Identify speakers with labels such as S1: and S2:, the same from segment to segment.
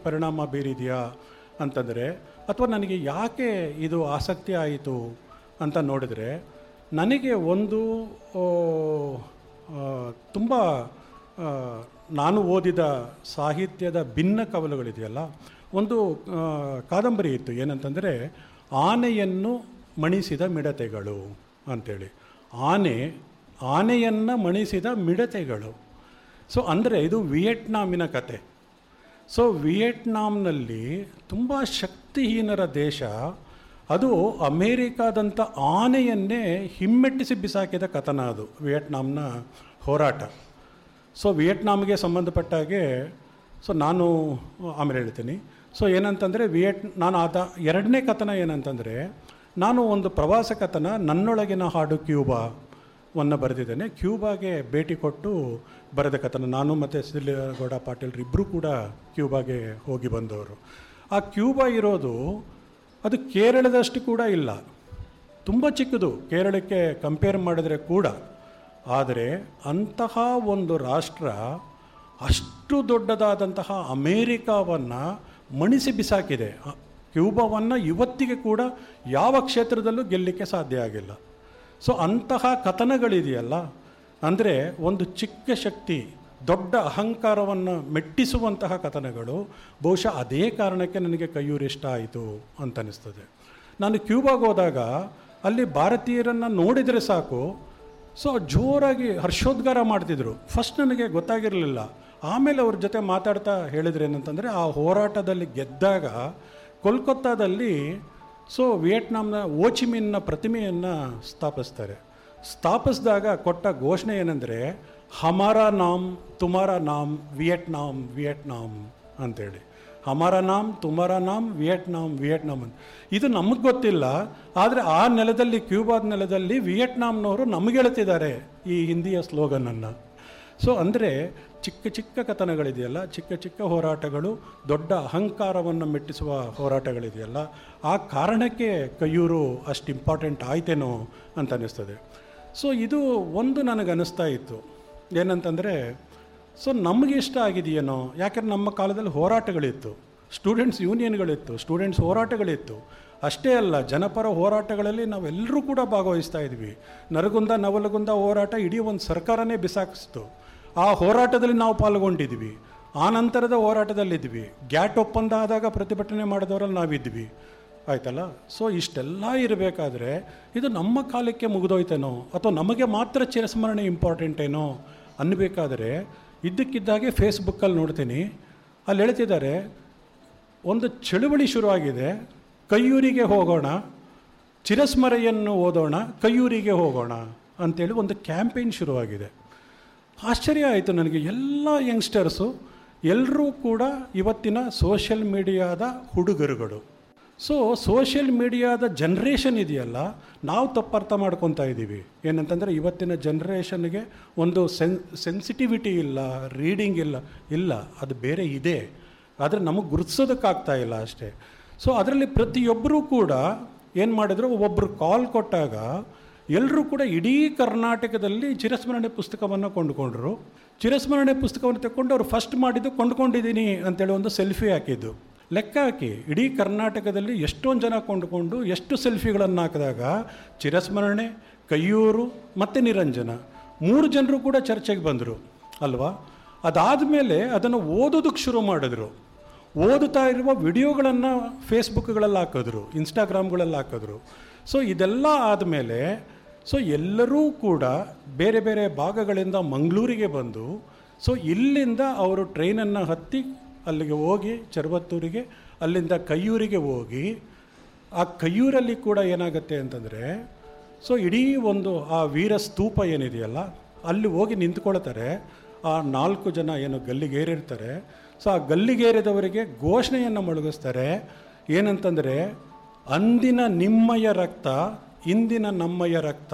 S1: ಪರಿಣಾಮ ಬೀರಿದೆಯಾ ಅಂತಂದರೆ ಅಥವಾ ನನಗೆ ಯಾಕೆ ಇದು ಆಸಕ್ತಿ ಆಯಿತು ಅಂತ ನೋಡಿದರೆ ನನಗೆ ಒಂದು ತುಂಬ ನಾನು ಓದಿದ ಸಾಹಿತ್ಯದ ಭಿನ್ನ ಕವಲುಗಳಿದೆಯಲ್ಲ ಒಂದು ಆ, ಕಾದಂಬರಿ ಇತ್ತು ಏನಂತಂದರೆ ಆನೆಯನ್ನು ಮಣಿಸಿದ ಮಿಡತೆಗಳು ಅಂಥೇಳಿ ಆನೆ ಆನೆಯನ್ನು ಮಣಿಸಿದ ಮಿಡತೆಗಳು ಸೊ ಅಂದರೆ ಇದು ವಿಯೆಟ್ನಾಮಿನ ಕತೆ ಸೊ ವಿಯೆಟ್ನಾಂನಲ್ಲಿ ತುಂಬ ಶಕ್ತಿಹೀನರ ದೇಶ ಅದು ಅಮೇರಿಕಾದಂಥ ಆನೆಯನ್ನೇ ಹಿಮ್ಮೆಟ್ಟಿಸಿ ಬಿಸಾಕಿದ ಕಥನ ಅದು ವಿಯೆಟ್ನಾಂನ ಹೋರಾಟ ಸೊ ವಿಯೆಟ್ನಾಮ್ಗೆ ಸಂಬಂಧಪಟ್ಟ ಹಾಗೆ ಸೊ ನಾನು ಆಮೇಲೆ ಹೇಳ್ತೀನಿ ಸೊ ಏನಂತಂದರೆ ವಿಯೆಟ್ ನಾನು ಆದ ಎರಡನೇ ಕಥನ ಏನಂತಂದರೆ ನಾನು ಒಂದು ಪ್ರವಾಸ ಕಥನ ನನ್ನೊಳಗಿನ ಹಾಡು ಕ್ಯೂಬಾ ವನ್ನು ಬರೆದಿದ್ದೇನೆ ಕ್ಯೂಬಾಗೆ ಭೇಟಿ ಕೊಟ್ಟು ಬರೆದ ಕಥನ ನಾನು ಮತ್ತು ಸಿದ್ಲಿಗೌಡ ಪಾಟೀಲ್ರು ಇಬ್ಬರೂ ಕೂಡ ಕ್ಯೂಬಾಗೆ ಹೋಗಿ ಬಂದವರು ಆ ಕ್ಯೂಬಾ ಇರೋದು ಅದು ಕೇರಳದಷ್ಟು ಕೂಡ ಇಲ್ಲ ತುಂಬ ಚಿಕ್ಕದು ಕೇರಳಕ್ಕೆ ಕಂಪೇರ್ ಮಾಡಿದರೆ ಕೂಡ ಆದರೆ ಅಂತಹ ಒಂದು ರಾಷ್ಟ್ರ ಅಷ್ಟು ದೊಡ್ಡದಾದಂತಹ ಅಮೇರಿಕಾವನ್ನು ಮಣಿಸಿ ಬಿಸಾಕಿದೆ ಆ ಕ್ಯೂಬಾವನ್ನು ಇವತ್ತಿಗೆ ಕೂಡ ಯಾವ ಕ್ಷೇತ್ರದಲ್ಲೂ ಗೆಲ್ಲಲಿಕ್ಕೆ ಸಾಧ್ಯ ಆಗಿಲ್ಲ ಸೊ ಅಂತಹ ಕಥನಗಳಿದೆಯಲ್ಲ ಅಂದರೆ ಒಂದು ಚಿಕ್ಕ ಶಕ್ತಿ ದೊಡ್ಡ ಅಹಂಕಾರವನ್ನು ಮೆಟ್ಟಿಸುವಂತಹ ಕಥನಗಳು ಬಹುಶಃ ಅದೇ ಕಾರಣಕ್ಕೆ ನನಗೆ ಕೈಯೂರು ಇಷ್ಟ ಆಯಿತು ಅಂತ ಅನಿಸ್ತದೆ ನಾನು ಕ್ಯೂಬಾಗೆ ಹೋದಾಗ ಅಲ್ಲಿ ಭಾರತೀಯರನ್ನು ನೋಡಿದರೆ ಸಾಕು ಸೊ ಜೋರಾಗಿ ಹರ್ಷೋದ್ಗಾರ ಮಾಡ್ತಿದ್ರು ಫಸ್ಟ್ ನನಗೆ ಗೊತ್ತಾಗಿರಲಿಲ್ಲ ಆಮೇಲೆ ಅವ್ರ ಜೊತೆ ಮಾತಾಡ್ತಾ ಹೇಳಿದ್ರು ಏನಂತಂದರೆ ಆ ಹೋರಾಟದಲ್ಲಿ ಗೆದ್ದಾಗ ಕೋಲ್ಕತ್ತಾದಲ್ಲಿ ಸೊ ವಿಯೆಟ್ನಾಂನ ಓಚಿಮಿನ್ನ ಪ್ರತಿಮೆಯನ್ನು ಸ್ಥಾಪಿಸ್ತಾರೆ ಸ್ಥಾಪಿಸಿದಾಗ ಕೊಟ್ಟ ಘೋಷಣೆ ಏನಂದರೆ ಹಮಾರ ನಾಮ್ ತುಮಾರ ನಾಮ್ ವಿಯೆಟ್ನಾಂ ವಿಯೆಟ್ನಾಂ ಅಂತೇಳಿ ಹಮಾರ ನಾಮ್ ತುಮಾರ ನಾಮ್ ವಿಯೆಟ್ನಾಂ ವಿಯೆಟ್ನಾಂ ಅಂತ ಇದು ನಮಗೆ ಗೊತ್ತಿಲ್ಲ ಆದರೆ ಆ ನೆಲದಲ್ಲಿ ಕ್ಯೂಬಾದ ನೆಲದಲ್ಲಿ ವಿಯೆಟ್ನಾಂನವರು ನಮಗೆ ಹೇಳ್ತಿದ್ದಾರೆ ಈ ಹಿಂದಿಯ ಸ್ಲೋಗನನ್ನು ಸೊ ಅಂದರೆ ಚಿಕ್ಕ ಚಿಕ್ಕ ಕಥನಗಳಿದೆಯಲ್ಲ ಚಿಕ್ಕ ಚಿಕ್ಕ ಹೋರಾಟಗಳು ದೊಡ್ಡ ಅಹಂಕಾರವನ್ನು ಮೆಟ್ಟಿಸುವ ಹೋರಾಟಗಳಿದೆಯಲ್ಲ ಆ ಕಾರಣಕ್ಕೆ ಕೈಯೂರು ಅಷ್ಟು ಇಂಪಾರ್ಟೆಂಟ್ ಆಯ್ತೇನೋ ಅಂತ ಅನ್ನಿಸ್ತದೆ ಸೊ ಇದು ಒಂದು ನನಗೆ ಅನ್ನಿಸ್ತಾ ಇತ್ತು ಏನಂತಂದರೆ ಸೊ ನಮಗೆ ಇಷ್ಟ ಆಗಿದೆಯೇನೋ ಯಾಕಂದ್ರೆ ನಮ್ಮ ಕಾಲದಲ್ಲಿ ಹೋರಾಟಗಳಿತ್ತು ಸ್ಟೂಡೆಂಟ್ಸ್ ಯೂನಿಯನ್ಗಳಿತ್ತು ಸ್ಟೂಡೆಂಟ್ಸ್ ಹೋರಾಟಗಳಿತ್ತು ಅಷ್ಟೇ ಅಲ್ಲ ಜನಪರ ಹೋರಾಟಗಳಲ್ಲಿ ನಾವೆಲ್ಲರೂ ಕೂಡ ಭಾಗವಹಿಸ್ತಾ ಇದ್ವಿ ನರಗುಂದ ನವಲಗುಂದ ಹೋರಾಟ ಇಡೀ ಒಂದು ಸರ್ಕಾರನೇ ಬಿಸಾಕಿಸ್ತು ಆ ಹೋರಾಟದಲ್ಲಿ ನಾವು ಪಾಲ್ಗೊಂಡಿದ್ವಿ ಆ ನಂತರದ ಹೋರಾಟದಲ್ಲಿದ್ವಿ ಗ್ಯಾಟ್ ಒಪ್ಪಂದ ಆದಾಗ ಪ್ರತಿಭಟನೆ ಮಾಡಿದವರಲ್ಲಿ ನಾವಿದ್ವಿ ಆಯ್ತಲ್ಲ ಸೊ ಇಷ್ಟೆಲ್ಲ ಇರಬೇಕಾದ್ರೆ ಇದು ನಮ್ಮ ಕಾಲಕ್ಕೆ ಮುಗಿದೋಯ್ತೇನೋ ಅಥವಾ ನಮಗೆ ಮಾತ್ರ ಚಿರಸ್ಮರಣೆ ಇಂಪಾರ್ಟೆಂಟ್ ಏನೋ ಅನ್ನಬೇಕಾದ್ರೆ ಇದ್ದಕ್ಕಿದ್ದಾಗೆ ಫೇಸ್ಬುಕ್ಕಲ್ಲಿ ನೋಡ್ತೀನಿ ಅಲ್ಲಿ ಹೇಳ್ತಿದ್ದಾರೆ ಒಂದು ಚಳುವಳಿ ಶುರುವಾಗಿದೆ ಕೈಯೂರಿಗೆ ಹೋಗೋಣ ಚಿರಸ್ಮರೆಯನ್ನು ಓದೋಣ ಕೈಯೂರಿಗೆ ಹೋಗೋಣ ಅಂತೇಳಿ ಒಂದು ಕ್ಯಾಂಪೇನ್ ಶುರುವಾಗಿದೆ ಆಶ್ಚರ್ಯ ಆಯಿತು ನನಗೆ ಎಲ್ಲ ಯಂಗ್ಸ್ಟರ್ಸು ಎಲ್ಲರೂ ಕೂಡ ಇವತ್ತಿನ ಸೋಷಿಯಲ್ ಮೀಡಿಯಾದ ಹುಡುಗರುಗಳು ಸೊ ಸೋಷಿಯಲ್ ಮೀಡಿಯಾದ ಜನ್ರೇಷನ್ ಇದೆಯಲ್ಲ ನಾವು ತಪ್ಪರ್ಥ ಮಾಡ್ಕೊತಾ ಇದ್ದೀವಿ ಏನಂತಂದರೆ ಇವತ್ತಿನ ಜನ್ರೇಷನ್ಗೆ ಒಂದು ಸೆನ್ ಸೆನ್ಸಿಟಿವಿಟಿ ಇಲ್ಲ ರೀಡಿಂಗ್ ಇಲ್ಲ ಇಲ್ಲ ಅದು ಬೇರೆ ಇದೆ ಆದರೆ ನಮಗೆ ಗುರುತಿಸೋದಕ್ಕಾಗ್ತಾ ಇಲ್ಲ ಅಷ್ಟೇ ಸೊ ಅದರಲ್ಲಿ ಪ್ರತಿಯೊಬ್ಬರೂ ಕೂಡ ಏನು ಮಾಡಿದ್ರು ಒಬ್ಬರು ಕಾಲ್ ಕೊಟ್ಟಾಗ ಎಲ್ಲರೂ ಕೂಡ ಇಡೀ ಕರ್ನಾಟಕದಲ್ಲಿ ಚಿರಸ್ಮರಣೆ ಪುಸ್ತಕವನ್ನು ಕೊಂಡುಕೊಂಡ್ರು ಚಿರಸ್ಮರಣೆ ಪುಸ್ತಕವನ್ನು ತಗೊಂಡು ಅವ್ರು ಫಸ್ಟ್ ಮಾಡಿದ್ದು ಕೊಂಡ್ಕೊಂಡಿದ್ದೀನಿ ಅಂತೇಳಿ ಒಂದು ಸೆಲ್ಫಿ ಹಾಕಿದ್ದು ಲೆಕ್ಕ ಹಾಕಿ ಇಡೀ ಕರ್ನಾಟಕದಲ್ಲಿ ಎಷ್ಟೊಂದು ಜನ ಕೊಂಡುಕೊಂಡು ಎಷ್ಟು ಸೆಲ್ಫಿಗಳನ್ನು ಹಾಕಿದಾಗ ಚಿರಸ್ಮರಣೆ ಕೈಯೂರು ಮತ್ತು ನಿರಂಜನ ಮೂರು ಜನರು ಕೂಡ ಚರ್ಚೆಗೆ ಬಂದರು ಅಲ್ವಾ ಅದಾದಮೇಲೆ ಅದನ್ನು ಓದೋದಕ್ಕೆ ಶುರು ಮಾಡಿದ್ರು ಓದುತ್ತಾ ಇರುವ ವಿಡಿಯೋಗಳನ್ನು ಫೇಸ್ಬುಕ್ಗಳಲ್ಲಿ ಹಾಕಿದ್ರು ಇನ್ಸ್ಟಾಗ್ರಾಮ್ಗಳಲ್ಲಿ ಹಾಕಿದ್ರು ಸೊ ಇದೆಲ್ಲ ಆದಮೇಲೆ ಸೊ ಎಲ್ಲರೂ ಕೂಡ ಬೇರೆ ಬೇರೆ ಭಾಗಗಳಿಂದ ಮಂಗಳೂರಿಗೆ ಬಂದು ಸೊ ಇಲ್ಲಿಂದ ಅವರು ಟ್ರೈನನ್ನು ಹತ್ತಿ ಅಲ್ಲಿಗೆ ಹೋಗಿ ಚರ್ವತ್ತೂರಿಗೆ ಅಲ್ಲಿಂದ ಕೈಯೂರಿಗೆ ಹೋಗಿ ಆ ಕೈಯೂರಲ್ಲಿ ಕೂಡ ಏನಾಗುತ್ತೆ ಅಂತಂದರೆ ಸೊ ಇಡೀ ಒಂದು ಆ ವೀರ ಸ್ತೂಪ ಏನಿದೆಯಲ್ಲ ಅಲ್ಲಿ ಹೋಗಿ ನಿಂತ್ಕೊಳ್ತಾರೆ ಆ ನಾಲ್ಕು ಜನ ಏನು ಗಲ್ಲಿಗೇರಿರ್ತಾರೆ ಸೊ ಆ ಗಲ್ಲಿಗೇರಿದವರಿಗೆ ಘೋಷಣೆಯನ್ನು ಮೊಳಗಿಸ್ತಾರೆ ಏನಂತಂದರೆ ಅಂದಿನ ನಿಮ್ಮಯ ರಕ್ತ ಇಂದಿನ ನಮ್ಮಯ ರಕ್ತ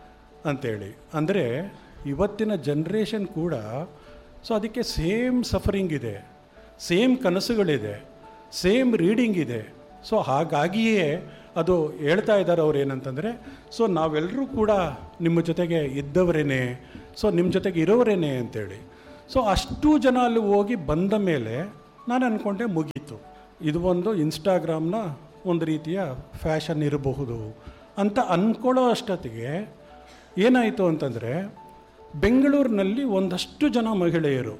S1: ಅಂತೇಳಿ ಅಂದರೆ ಇವತ್ತಿನ ಜನ್ರೇಷನ್ ಕೂಡ ಸೊ ಅದಕ್ಕೆ ಸೇಮ್ ಸಫರಿಂಗ್ ಇದೆ ಸೇಮ್ ಕನಸುಗಳಿದೆ ಸೇಮ್ ರೀಡಿಂಗ್ ಇದೆ ಸೊ ಹಾಗಾಗಿಯೇ ಅದು ಹೇಳ್ತಾ ಇದ್ದಾರೆ ಅವ್ರು ಏನಂತಂದರೆ ಸೊ ನಾವೆಲ್ಲರೂ ಕೂಡ ನಿಮ್ಮ ಜೊತೆಗೆ ಇದ್ದವರೇನೆ ಸೊ ನಿಮ್ಮ ಜೊತೆಗೆ ಇರೋವರೇನೆ ಅಂತೇಳಿ ಸೊ ಅಷ್ಟು ಜನ ಅಲ್ಲಿ ಹೋಗಿ ಬಂದ ಮೇಲೆ ನಾನು ಅಂದ್ಕೊಂಡೆ ಮುಗೀತು ಇದು ಒಂದು ಇನ್ಸ್ಟಾಗ್ರಾಮ್ನ ಒಂದು ರೀತಿಯ ಫ್ಯಾಷನ್ ಇರಬಹುದು ಅಂತ ಅಂದ್ಕೊಳ್ಳೋ ಅಷ್ಟೊತ್ತಿಗೆ ಏನಾಯಿತು ಅಂತಂದರೆ ಬೆಂಗಳೂರಿನಲ್ಲಿ ಒಂದಷ್ಟು ಜನ ಮಹಿಳೆಯರು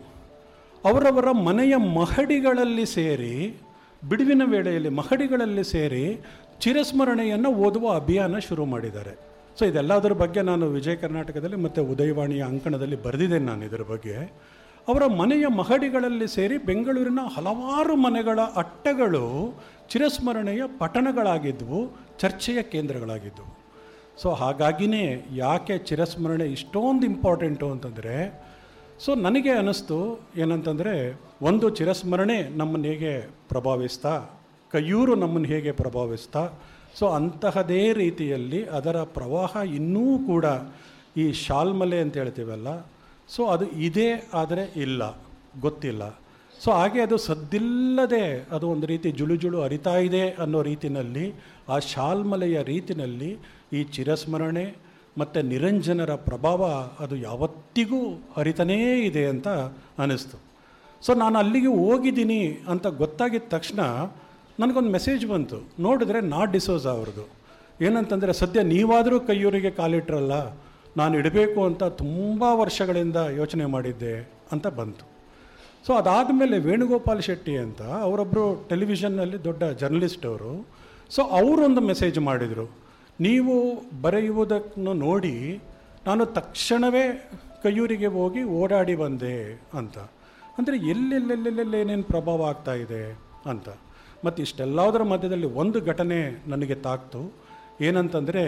S1: ಅವರವರ ಮನೆಯ ಮಹಡಿಗಳಲ್ಲಿ ಸೇರಿ ಬಿಡುವಿನ ವೇಳೆಯಲ್ಲಿ ಮಹಡಿಗಳಲ್ಲಿ ಸೇರಿ ಚಿರಸ್ಮರಣೆಯನ್ನು ಓದುವ ಅಭಿಯಾನ ಶುರು ಮಾಡಿದ್ದಾರೆ ಸೊ ಇದೆಲ್ಲದರ ಬಗ್ಗೆ ನಾನು ವಿಜಯ ಕರ್ನಾಟಕದಲ್ಲಿ ಮತ್ತು ಉದಯವಾಣಿಯ ಅಂಕಣದಲ್ಲಿ ಬರೆದಿದ್ದೇನೆ ನಾನು ಇದರ ಬಗ್ಗೆ ಅವರ ಮನೆಯ ಮಹಡಿಗಳಲ್ಲಿ ಸೇರಿ ಬೆಂಗಳೂರಿನ ಹಲವಾರು ಮನೆಗಳ ಅಟ್ಟಗಳು ಚಿರಸ್ಮರಣೆಯ ಪಠಣಗಳಾಗಿದ್ದವು ಚರ್ಚೆಯ ಕೇಂದ್ರಗಳಾಗಿದ್ದವು ಸೊ ಹಾಗಾಗಿನೇ ಯಾಕೆ ಚಿರಸ್ಮರಣೆ ಇಷ್ಟೊಂದು ಇಂಪಾರ್ಟೆಂಟು ಅಂತಂದರೆ ಸೊ ನನಗೆ ಅನ್ನಿಸ್ತು ಏನಂತಂದರೆ ಒಂದು ಚಿರಸ್ಮರಣೆ ನಮ್ಮನ್ನು ಹೇಗೆ ಪ್ರಭಾವಿಸ್ತಾ ಕೈಯೂರು ನಮ್ಮನ್ನು ಹೇಗೆ ಪ್ರಭಾವಿಸ್ತಾ ಸೊ ಅಂತಹದೇ ರೀತಿಯಲ್ಲಿ ಅದರ ಪ್ರವಾಹ ಇನ್ನೂ ಕೂಡ ಈ ಶಾಲ್ಮಲೆ ಅಂತ ಹೇಳ್ತೀವಲ್ಲ ಸೊ ಅದು ಇದೆ ಆದರೆ ಇಲ್ಲ ಗೊತ್ತಿಲ್ಲ ಸೊ ಹಾಗೆ ಅದು ಸದ್ದಿಲ್ಲದೆ ಅದು ಒಂದು ರೀತಿ ಜುಳು ಜುಳು ಹರಿತಾ ಇದೆ ಅನ್ನೋ ರೀತಿನಲ್ಲಿ ಆ ಶಾಲ್ಮಲೆಯ ರೀತಿನಲ್ಲಿ ಈ ಚಿರಸ್ಮರಣೆ ಮತ್ತು ನಿರಂಜನರ ಪ್ರಭಾವ ಅದು ಯಾವತ್ತಿಗೂ ಹರಿತಾನೇ ಇದೆ ಅಂತ ಅನ್ನಿಸ್ತು ಸೊ ನಾನು ಅಲ್ಲಿಗೆ ಹೋಗಿದ್ದೀನಿ ಅಂತ ಗೊತ್ತಾಗಿದ್ದ ತಕ್ಷಣ ನನಗೊಂದು ಮೆಸೇಜ್ ಬಂತು ನೋಡಿದ್ರೆ ನಾ ಡಿಸೋಜ ಅವ್ರದ್ದು ಏನಂತಂದರೆ ಸದ್ಯ ನೀವಾದರೂ ಕೈಯೂರಿಗೆ ಕಾಲಿಟ್ರಲ್ಲ ನಾನು ಇಡಬೇಕು ಅಂತ ತುಂಬ ವರ್ಷಗಳಿಂದ ಯೋಚನೆ ಮಾಡಿದ್ದೆ ಅಂತ ಬಂತು ಸೊ ಅದಾದಮೇಲೆ ವೇಣುಗೋಪಾಲ್ ಶೆಟ್ಟಿ ಅಂತ ಅವರೊಬ್ಬರು ಟೆಲಿವಿಷನ್ನಲ್ಲಿ ದೊಡ್ಡ ಜರ್ನಲಿಸ್ಟ್ ಅವರು ಸೊ ಅವರೊಂದು ಮೆಸೇಜ್ ಮಾಡಿದರು ನೀವು ಬರೆಯುವುದನ್ನು ನೋಡಿ ನಾನು ತಕ್ಷಣವೇ ಕೈಯೂರಿಗೆ ಹೋಗಿ ಓಡಾಡಿ ಬಂದೆ ಅಂತ ಅಂದರೆ ಎಲ್ಲೆಲ್ಲೆಲ್ಲೆಲ್ಲೆಲ್ಲ ಏನೇನು ಪ್ರಭಾವ ಆಗ್ತಾ ಇದೆ ಅಂತ ಮತ್ತು ಇಷ್ಟೆಲ್ಲದರ ಮಧ್ಯದಲ್ಲಿ ಒಂದು ಘಟನೆ ನನಗೆ ತಾಕ್ತು ಏನಂತಂದರೆ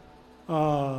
S1: ಆ,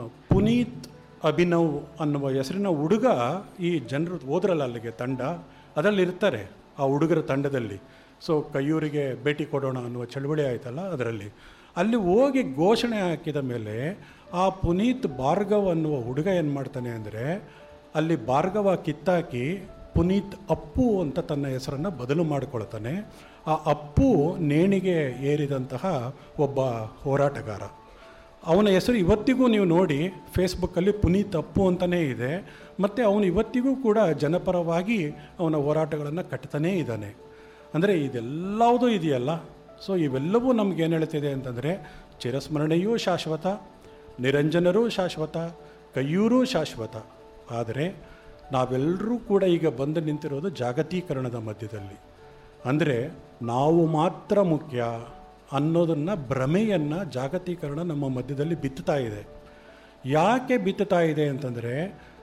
S1: ಪುನೀತ್ ಅಭಿನವ್ ಅನ್ನುವ ಹೆಸರಿನ ಹುಡುಗ ಈ ಜನರು ಹೋದ್ರಲ್ಲ ಅಲ್ಲಿಗೆ ತಂಡ ಅದರಲ್ಲಿ ಇರ್ತಾರೆ ಆ ಹುಡುಗರ ತಂಡದಲ್ಲಿ ಸೊ ಕೈಯೂರಿಗೆ ಭೇಟಿ ಕೊಡೋಣ ಅನ್ನುವ ಚಳುವಳಿ ಆಯ್ತಲ್ಲ ಅದರಲ್ಲಿ ಅಲ್ಲಿ ಹೋಗಿ ಘೋಷಣೆ ಹಾಕಿದ ಮೇಲೆ ಆ ಪುನೀತ್ ಭಾರ್ಗವ್ ಅನ್ನುವ ಹುಡುಗ ಏನು ಮಾಡ್ತಾನೆ ಅಂದರೆ ಅಲ್ಲಿ ಭಾರ್ಗವ ಕಿತ್ತಾಕಿ ಪುನೀತ್ ಅಪ್ಪು ಅಂತ ತನ್ನ ಹೆಸರನ್ನು ಬದಲು ಮಾಡಿಕೊಳ್ತಾನೆ ಆ ಅಪ್ಪು ನೇಣಿಗೆ ಏರಿದಂತಹ ಒಬ್ಬ ಹೋರಾಟಗಾರ ಅವನ ಹೆಸರು ಇವತ್ತಿಗೂ ನೀವು ನೋಡಿ ಫೇಸ್ಬುಕ್ಕಲ್ಲಿ ಪುನೀತ್ ಅಪ್ಪು ಅಂತಲೇ ಇದೆ ಮತ್ತು ಅವನು ಇವತ್ತಿಗೂ ಕೂಡ ಜನಪರವಾಗಿ ಅವನ ಹೋರಾಟಗಳನ್ನು ಕಟ್ತಾನೇ ಇದ್ದಾನೆ ಅಂದರೆ ಇದೆಲ್ಲವುದೂ ಇದೆಯಲ್ಲ ಸೊ ಇವೆಲ್ಲವೂ ನಮಗೇನು ಹೇಳ್ತಿದೆ ಅಂತಂದರೆ ಚಿರಸ್ಮರಣೆಯೂ ಶಾಶ್ವತ ನಿರಂಜನರೂ ಶಾಶ್ವತ ಕೈಯೂರೂ ಶಾಶ್ವತ ಆದರೆ ನಾವೆಲ್ಲರೂ ಕೂಡ ಈಗ ಬಂದು ನಿಂತಿರೋದು ಜಾಗತೀಕರಣದ ಮಧ್ಯದಲ್ಲಿ ಅಂದರೆ ನಾವು ಮಾತ್ರ ಮುಖ್ಯ ಅನ್ನೋದನ್ನು ಭ್ರಮೆಯನ್ನು ಜಾಗತೀಕರಣ ನಮ್ಮ ಮಧ್ಯದಲ್ಲಿ ಬಿತ್ತುತ್ತಾ ಇದೆ ಯಾಕೆ ಬಿತ್ತುತ್ತಾ ಇದೆ ಅಂತಂದರೆ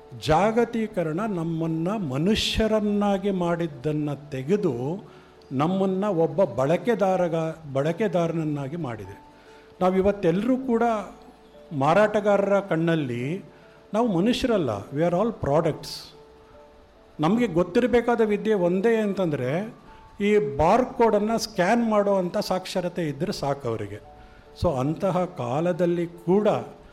S1: ಜಾಗತೀಕರಣ ನಮ್ಮನ್ನು ಮನುಷ್ಯರನ್ನಾಗಿ ಮಾಡಿದ್ದನ್ನು ತೆಗೆದು ನಮ್ಮನ್ನು ಒಬ್ಬ ಬಳಕೆದಾರಗ ಬಳಕೆದಾರನನ್ನಾಗಿ ಮಾಡಿದೆ ನಾವು ಇವತ್ತೆಲ್ಲರೂ ಕೂಡ ಮಾರಾಟಗಾರರ ಕಣ್ಣಲ್ಲಿ ನಾವು ಮನುಷ್ಯರಲ್ಲ ವಿ ಆರ್ ಆಲ್ ಪ್ರಾಡಕ್ಟ್ಸ್ ನಮಗೆ ಗೊತ್ತಿರಬೇಕಾದ ವಿದ್ಯೆ ಒಂದೇ ಅಂತಂದರೆ ಈ ಬಾರ್ ಕೋಡನ್ನು ಸ್ಕ್ಯಾನ್ ಮಾಡೋ ಅಂಥ ಸಾಕ್ಷರತೆ ಇದ್ದರೆ ಸಾಕು ಅವರಿಗೆ ಸೊ ಅಂತಹ ಕಾಲದಲ್ಲಿ ಕೂಡ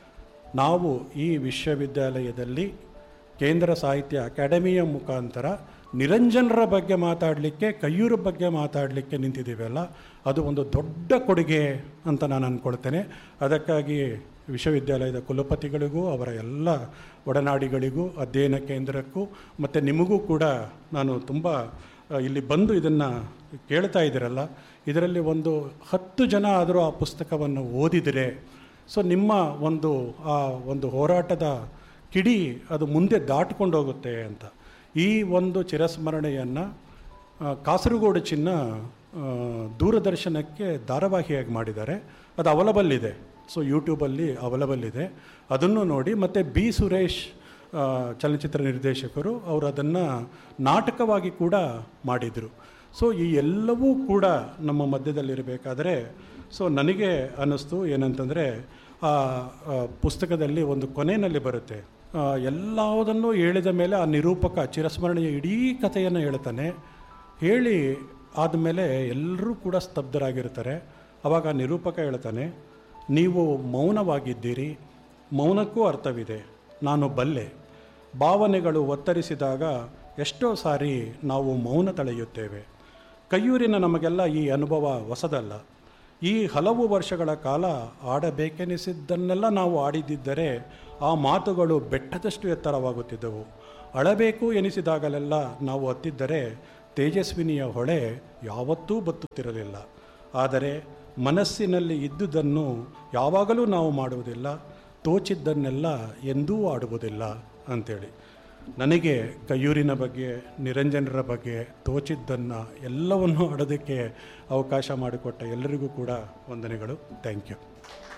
S1: ನಾವು ಈ ವಿಶ್ವವಿದ್ಯಾಲಯದಲ್ಲಿ ಕೇಂದ್ರ ಸಾಹಿತ್ಯ ಅಕಾಡೆಮಿಯ ಮುಖಾಂತರ ನಿರಂಜನರ ಬಗ್ಗೆ ಮಾತಾಡಲಿಕ್ಕೆ ಕೈಯೂರ ಬಗ್ಗೆ ಮಾತಾಡಲಿಕ್ಕೆ ನಿಂತಿದ್ದೀವಲ್ಲ ಅದು ಒಂದು ದೊಡ್ಡ ಕೊಡುಗೆ ಅಂತ ನಾನು ಅಂದ್ಕೊಳ್ತೇನೆ ಅದಕ್ಕಾಗಿ ವಿಶ್ವವಿದ್ಯಾಲಯದ ಕುಲಪತಿಗಳಿಗೂ ಅವರ ಎಲ್ಲ ಒಡನಾಡಿಗಳಿಗೂ ಅಧ್ಯಯನ ಕೇಂದ್ರಕ್ಕೂ ಮತ್ತು ನಿಮಗೂ ಕೂಡ ನಾನು ತುಂಬ ಆ, ಇಲ್ಲಿ ಬಂದು ಇದನ್ನು ಕೇಳ್ತಾ ಇದ್ದೀರಲ್ಲ ಇದರಲ್ಲಿ ಒಂದು ಹತ್ತು ಜನ ಆದರೂ ಆ ಪುಸ್ತಕವನ್ನು ಓದಿದರೆ ಸೊ ನಿಮ್ಮ ಒಂದು ಆ ಒಂದು ಹೋರಾಟದ ಕಿಡಿ ಅದು ಮುಂದೆ ದಾಟ್ಕೊಂಡು ಹೋಗುತ್ತೆ ಅಂತ ಈ ಒಂದು ಚಿರಸ್ಮರಣೆಯನ್ನು ಆ, ಕಾಸರಗೋಡು ಚಿನ್ನ ಆ, ದೂರದರ್ಶನಕ್ಕೆ ಧಾರಾವಾಹಿಯಾಗಿ ಮಾಡಿದ್ದಾರೆ ಅದು ಅವಲಬಲ್ ಇದೆ ಸೊ ಯೂಟ್ಯೂಬಲ್ಲಿ ಅವಲಬಲ್ ಇದೆ ಅದನ್ನು ನೋಡಿ ಮತ್ತು ಬಿ ಸುರೇಶ್ ಆ, ಚಲನಚಿತ್ರ ನಿರ್ದೇಶಕರು ಅವರು ಅದನ್ನು ನಾಟಕವಾಗಿ ಕೂಡ ಮಾಡಿದರು ಸೊ ಈ ಎಲ್ಲವೂ ಕೂಡ ನಮ್ಮ ಮಧ್ಯದಲ್ಲಿರಬೇಕಾದ್ರೆ ಸೊ ನನಗೆ ಅನ್ನಿಸ್ತು ಏನಂತಂದರೆ ಆ ಆ, ಪುಸ್ತಕದಲ್ಲಿ ಒಂದು ಕೊನೆಯಲ್ಲಿ ಬರುತ್ತೆ ಆ, ಎಲ್ಲವುದನ್ನು ಹೇಳಿದ ಮೇಲೆ ಆ ನಿರೂಪಕ ಚಿರಸ್ಮರಣೆಯ ಇಡೀ ಕಥೆಯನ್ನು ಹೇಳ್ತಾನೆ ಹೇಳಿ ಆದಮೇಲೆ ಎಲ್ಲರೂ ಕೂಡ ಸ್ತಬ್ಧರಾಗಿರ್ತಾರೆ ಅವಾಗ ಆ ನಿರೂಪಕ ಹೇಳ್ತಾನೆ ನೀವು ಮೌನವಾಗಿದ್ದೀರಿ ಮೌನಕ್ಕೂ ಅರ್ಥವಿದೆ ನಾನು ಬಲ್ಲೆ ಭಾವನೆಗಳು ಒತ್ತರಿಸಿದಾಗ ಎಷ್ಟೋ ಸಾರಿ ನಾವು ಮೌನ ತಳೆಯುತ್ತೇವೆ ಕೈಯೂರಿನ ನಮಗೆಲ್ಲ ಈ ಅನುಭವ ಹೊಸದಲ್ಲ ಈ ಹಲವು ವರ್ಷಗಳ ಕಾಲ ಆಡಬೇಕೆನಿಸಿದ್ದನ್ನೆಲ್ಲ ನಾವು ಆಡಿದ್ದಿದ್ದರೆ ಆ ಮಾತುಗಳು ಬೆಟ್ಟದಷ್ಟು ಎತ್ತರವಾಗುತ್ತಿದ್ದವು ಅಳಬೇಕು ಎನಿಸಿದಾಗಲೆಲ್ಲ ನಾವು ಹತ್ತಿದ್ದರೆ ತೇಜಸ್ವಿನಿಯ ಹೊಳೆ ಯಾವತ್ತೂ ಬತ್ತುತ್ತಿರಲಿಲ್ಲ ಆದರೆ ಮನಸ್ಸಿನಲ್ಲಿ ಇದ್ದುದನ್ನು ಯಾವಾಗಲೂ ನಾವು ಮಾಡುವುದಿಲ್ಲ ತೋಚಿದ್ದನ್ನೆಲ್ಲ ಎಂದೂ ಆಡುವುದಿಲ್ಲ ಅಂಥೇಳಿ ನನಗೆ ಕಯ್ಯೂರಿನ ಬಗ್ಗೆ ನಿರಂಜನರ ಬಗ್ಗೆ ತೋಚಿದ್ದನ್ನು ಎಲ್ಲವನ್ನು ಆಡೋದಕ್ಕೆ ಅವಕಾಶ ಮಾಡಿಕೊಟ್ಟ ಎಲ್ಲರಿಗೂ ಕೂಡ ವಂದನೆಗಳು ಥ್ಯಾಂಕ್ ಯು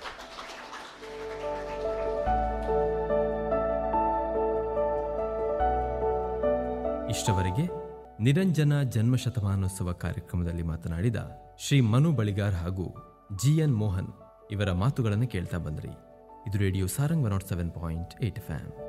S2: ಇಷ್ಟವರೆಗೆ ನಿರಂಜನ ಜನ್ಮಶತಮಾನೋತ್ಸವ ಕಾರ್ಯಕ್ರಮದಲ್ಲಿ ಮಾತನಾಡಿದ ಶ್ರೀ ಮನು ಬಳಿಗಾರ್ ಹಾಗೂ ಜಿ ಎನ್ ಮೋಹನ್ ಇವರ ಮಾತುಗಳನ್ನು ಕೇಳ್ತಾ ಬಂದ್ರಿ ಇದು radio Sarang one naught seven point eight F